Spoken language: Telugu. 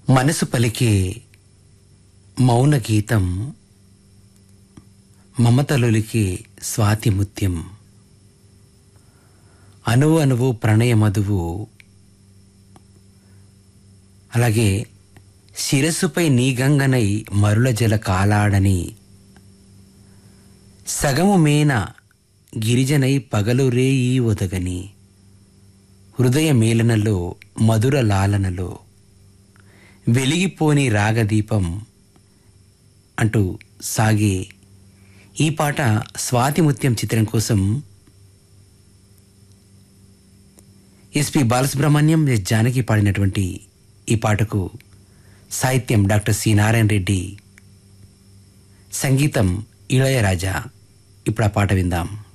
మనసు పలికే మౌన గీతం మమతలులికే స్వాతి ముత్యం అణువు అణువు ప్రణయ మధువు అలాగే శిరస్సుపై నీగంగనై మరుల జల కాలాడని సగము మేన గిరిజనై పగలు రేయి ఒదగని హృదయ మేలనలో మధుర లాలనలో వెలిగిపోని రాగదీపం అంటూ సాగే ఈ పాట స్వాతి ముత్యం చిత్రం కోసం ఎస్పి బాలసుబ్రహ్మణ్యం ఎస్ జానకి పాడినటువంటి ఈ పాటకు సాహిత్యం డాక్టర్ సి నారాయణ రెడ్డి సంగీతం ఇళయరాజా ఇప్పుడు ఆ పాట విందాం